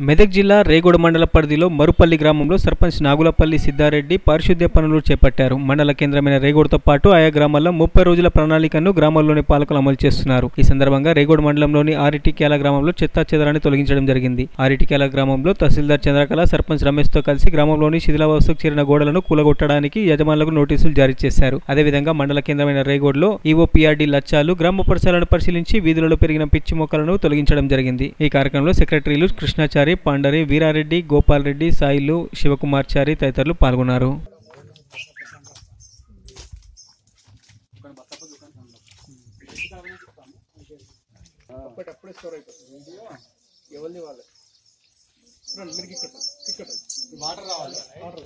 మెదక్ జిల్లా రేగొడ మండల పరిధిలో మరుపల్లి గ్రామంలో సర్పంచ్ నాగులపల్లి సిద్ధారెడ్డి పారిశుద్ధ్య పనులు చేపట్టారు మండల కేంద్రమైన రేగోడ్తో పాటు ఆయా గ్రామాల్లో ముప్పై రోజుల ప్రణాళికను గ్రామాల్లోని పాలకులు అమలు చేస్తున్నారు ఈ సందర్భంగా రేగోడ్ మండలంలోని ఆరిటిక్యాల గ్రామంలో చెత్తా చెదరాన్ని తొలగించడం జరిగింది ఆరిటిక్యాల గ్రామంలో తహసీల్దార్ చంద్రకళ సర్పంచ్ రమేష్తో కలిసి గ్రామంలోని శిథిలావస్థకు చేరిన గోడలను కూలగొట్టడానికి యజమానులకు నోటీసులు జారీ చేశారు అదేవిధంగా మండల కేంద్రమైన రేగోడ్లో ఈవో పిఆర్డి లచ్చాలు గ్రామ పరిసరాలను పరిశీలించి వీధులలో పెరిగిన పిచ్చి మొక్కలను తొలగించడం జరిగింది ఈ కార్యక్రమంలో సెక్రటరీలు కృష్ణాచారి పాండరి వీరారెడ్డి గోపాల్ రెడ్డి సాయిలు శివకుమార్ చారి తదితరులు పాల్గొన్నారు అప్పటికప్పుడే స్టోర్ అయిపోతుంది ఎవరిది వాళ్ళే రండి మీరు ఇక్కడ ఇక్కడ వాటర్ రావాలి వాటర్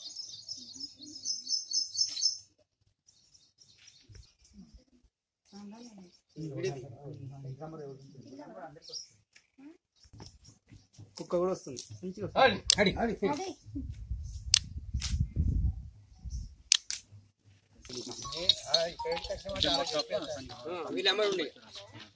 కుక్క కూడా వస్తుంది మంచిగా వస్తుంది. వీళ్ళ అమ్మాయి ఉండే